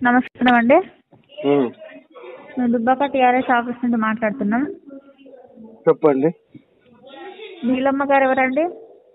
నమస్కారం అండి ఉమ్, మేము దుబ్బాక టీఆర్ఎస్ ఆఫీస్ నుండి మాట్లాడుతున్నాం చెప్పండి నీలమ్మ గారు ఎవరండి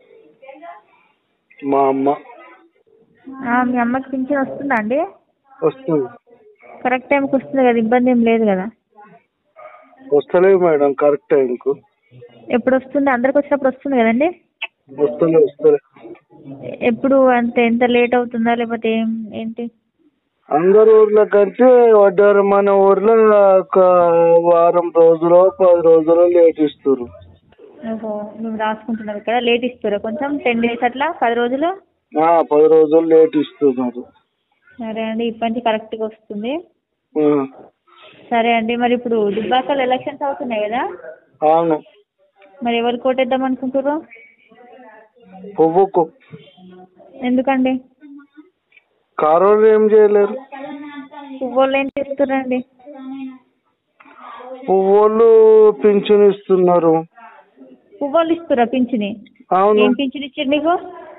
మా అమ్మ ఆ, మీ అమ్మకి పింఛన్ వస్తుందా అండి వస్తుంది కరెక్ట్ టైంకి వస్తుంది కదా ఇబ్బంది ఏం లేదు కదా వస్తలేదు మేడం కరెక్ట్ టైంకు ఎప్పుడు వస్తుంది అందరికి వచ్చినప్పుడు వస్తుంది కదండి వస్తలే వస్తలే ఎ- ఎప్పుడు అంతే ఎంత లేట్ అవుతుందా లేకపోతే ఏం ఏంటి అందరు ఊర్ల కంటే వడ్డారు మన ఊర్లో ఒక వారం రోజులు పది రోజులు లేట్ ఇస్తారు ఓహో మేము రాసుకుంటున్నాం ఇక్కడ లేట్ ఇస్తారా కొంచెం టెన్ డేస్ అట్లా పది రోజులు ఆ, పది రోజులు లేట్ ఇస్తున్నారు సరే అండి ఇప్పటి నుంచి కరెక్ట్గా వస్తుంది ఆ, సరే అండి మరి ఇప్పుడు దుబ్బాకలో ఎలక్షన్స్ అవుతున్నాయి కదా అవును మరి ఎవరు కోటేద్దాం అనుకుంటారు పువ్వుకు ఎందుకండి కారోళ్ళు ఏం చేయలేరు పువ్వులు ఏం చేస్తారండి పువ్వులు పింఛన్ ఇస్తున్నారు పువ్వులు ఇస్తారా పింఛని అవును ఏం పింఛన్ ఇచ్చారు నీకు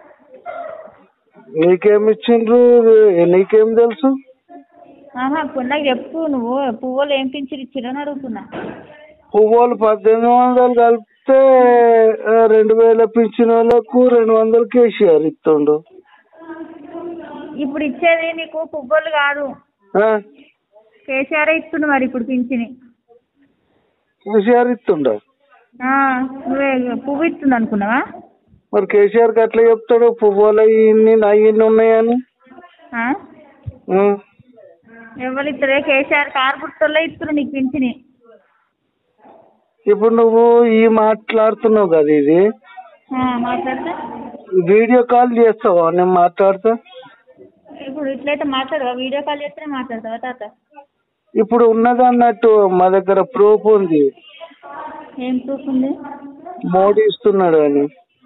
నీకేం ఇచ్చిండ్రు నీకేం తెలుసు ఆహా ఇప్పుడు నాకు చెప్పు నువ్వు పువ్వులు ఏం పింఛన్ ఇచ్చిర్రు అని అడుగుతున్నా పువ్వులు పద్దెనిమిది వందలు కలిపితే ఆ, రెండు వేల పింఛన్ వాళ్ళకు రెండు వందలు కేసీఆర్ ఇస్తుండు ఇప్పుడు ఇచ్చేది నీకు పువ్వులు కాదు ఆ, కేసీఆర్ ఇస్తుండు మరి ఇప్పుడు పింఛని కేసీఆర్ ఇస్తుండ ఆ, నువ్వే పువ్వు ఇస్తుంది అనుకున్నావా మరి కేసీఆర్కి అట్లా చెప్తాడు పువ్వులు ఇన్ని నా ఇన్ని ఉన్నాయని ఆ? ఆ, ఎవరు ఇస్తారు కేసీఆర్ కారు గుర్తుల్లో ఇస్తారు నీకు పింఛని ఇప్పుడు నువ్వు ఈ మాట్లాడుతున్నావు కదా ఇది ఆ, మాట్లాడితే వీడియో కాల్ చేస్తావా నేను మాట్లాడతా ఇప్పుడు ఇట్లయితే మాట్లాడవా వీడియో కాల్ చేస్తేనే మాట్లాడతావా తాత ఇప్పుడు ఉన్నది అన్నట్టు మా దగ్గర ప్రూఫ్ ఉంది ఏం ప్రూఫ్ ఉంది మోడీ ఇస్తున్నాడు అని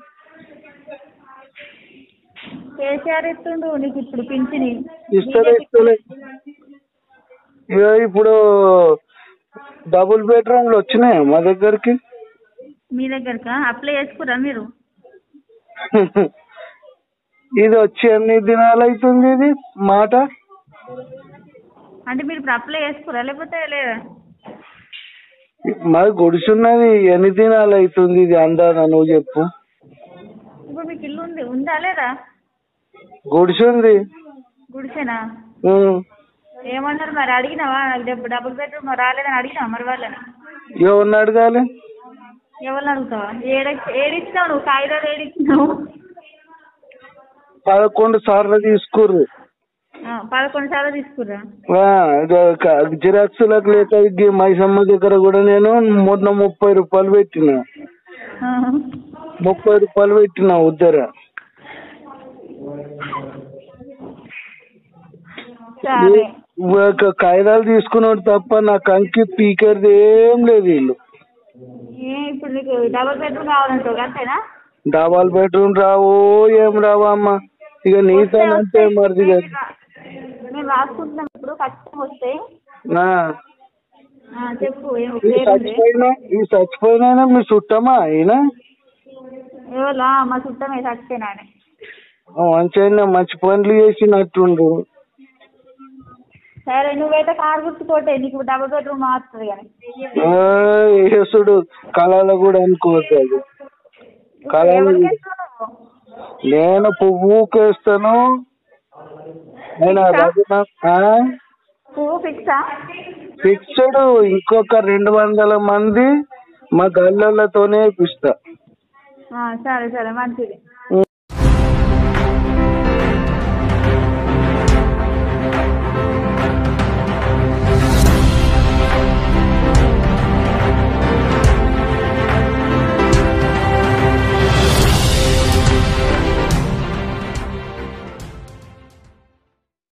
కేసీఆర్ ఇస్తుండు నీకు ఇప్పుడు పింఛని ఇస్తలే ఇస్తలే ఇక ఇప్పుడు డబుల్ బెడ్రూమ్లు వచ్చినాయా మా దగ్గరికి మీ దగ్గరకా అప్లై చేసుకురా మీరు ఇది వచ్చి ఎన్ని దినాలు అవుతుంది ఇది మాట అంటే మీరు ఇప్పుడు అప్లై చేసుకురా లేకపోతే లేదా మాది గుడిసున్నది ఎన్ని దినాలు అవుతుంది ఇది అందాదా నువ్వు చెప్పు ఇప్పుడు మీకు ఇల్లు ఉంది ఉందా లేదా గుడిసుంది గుడిసేనా ఉం. ఏమన్నారు మరి అడిగినావా నాకు డబ్- డబుల్ బెడ్రూమ్ రాలేదని అడిగినావా మరి వాళ్ళని ఎవరిని అడగాలి ఎవరిని అడుగుతావా ఏడ ఏడిచ్చినావు నువ్వు కాగితాలు ఏడిచ్చినావు పదకొండు సార్లు తీసుకుర్రు ఆ, పదకొండు సార్లు తీసుకురా జిరాక్స్లకు లేక ఈ మైసమ్మ దగ్గర కూడా నేను మొన్న ముప్పై రూపాయలు పెట్టిన ఆ. ముప్పై రూపాయలు పెట్టిన ఉద్దర సరే ఒక కాగితాలు తీసుకున్నాడు తప్ప నాకు అంకి పీకర్ది ఏం లేదు వీళ్ళు ఏ ఇప్పుడు నీకు డబుల్ బెడ్రూమ్ కావాలంటావు అంతేనా డబల్ బెడ్రూమ్ రావు ఏం రావా అమ్మ ఇక నీతో అంటే మరిది కదా మేము రాసుకుంటున్నాం ఇప్పుడు ఖచ్చితంగా వస్తాయి ఆ. ఆ, చెప్పు ఏం ఈ పేరు ఉంది? చచ్చిపోయినా ఈ చచ్చిపోయినా మీ చుట్టమా ఆయన ఎవరా మా చుట్టమే చచ్చిపోయినా ఆయన. మంచిగా మంచి పనులు చేసినట్టుండు సరే నువ్వైతే కారు గుర్తుకోటే నీకు డబుల్ బెడ్రూమ్ మారుతుంది కానీ ఆ, యేసుడు కళలో కూడా అనుకోవద్దు అది కళలో ఎవరికి వేస్తావు నువ్వు? నేను పువ్వుకేస్తాను ఆయన రఘునాథ్ పువ్వు ఫిక్సా ఫిక్స్డ్ ఇంకొక రెండు వందల మంది మా గల్లలతోనే ఇప్పిస్తా ఆ, సరే సరే మంచిది